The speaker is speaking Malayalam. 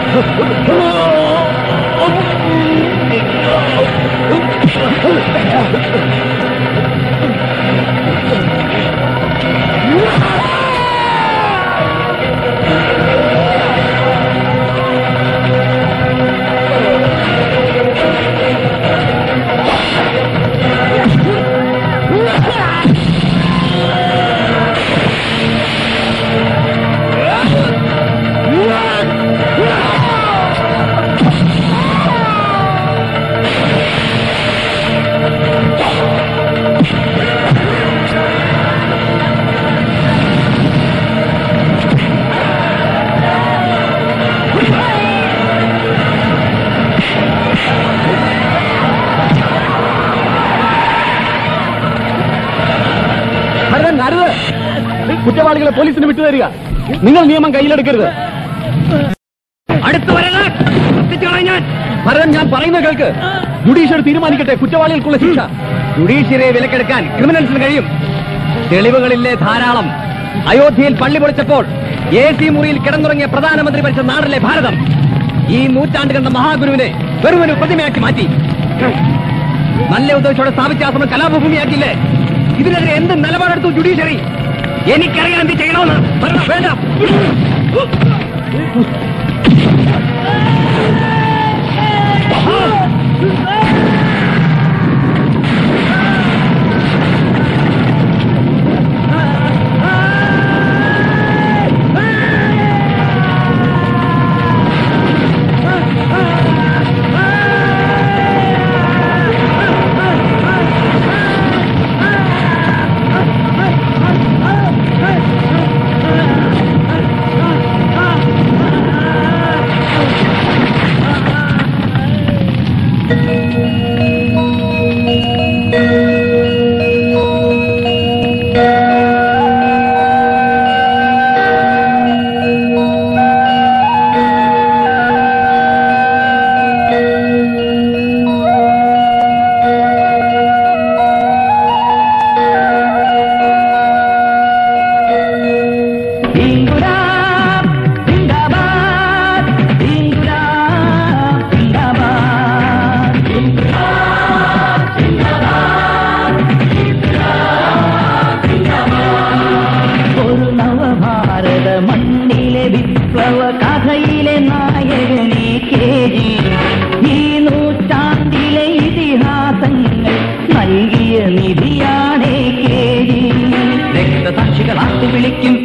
ഭരതൻ അരുത് കുറ്റവാളികളെ പോലീസിന് വിട്ടുതരിക നിങ്ങൾ നിയമം കയ്യിലെടുക്കരുത് അടുത്ത് വരണ ഞാൻ ഭരതൻ ഞാൻ പറയുന്നത് കേൾക്ക് ജുഡീഷ്യറി തീരുമാനിക്കട്ടെ കുറ്റവാളികൾക്കുള്ള ശിക്ഷ ജുഡീഷ്യറിയെ വിലക്കെടുക്കാൻ ക്രിമിനൽസിന് കഴിയും തെളിവുകളില്ലേ ധാരാളം അയോധ്യയിൽ പള്ളി പൊളിച്ചപ്പോൾ എ സി മുറിയിൽ കിടന്നുറങ്ങിയ പ്രധാനമന്ത്രി ഭരിച്ച നാടല്ലേ ഭാരതം ഈ നൂറ്റാണ്ട് കണ്ട മഹാഗുരുവിനെ വെറുമൊരു പ്രതിമയാക്കി മാറ്റി നല്ല ഉദ്ദേശത്തോടെ സ്ഥാപിച്ച ആശ്രമം കലാപഭൂമിയാക്കില്ലേ ഇതിനെതിരെ എന്ത് നിലപാടെടുത്തു ജുഡീഷ്യറി എനിക്കറിയാൻ എന്ത് ചെയ്യണമെന്ന് ഭരണം വേണ്ട ഒരു നവഭാരത മണ്ണിലെ വിപ്ലവ കഥയിലെ നായകനെ കെ ജി ഈ നൂറ്റാണ്ടിലെ ഇതിഹാസങ്ങൾ നൽകിയ നിധിയാണേ കെ ജി രക്തസാക്ഷികളാത്തു വിളിക്കും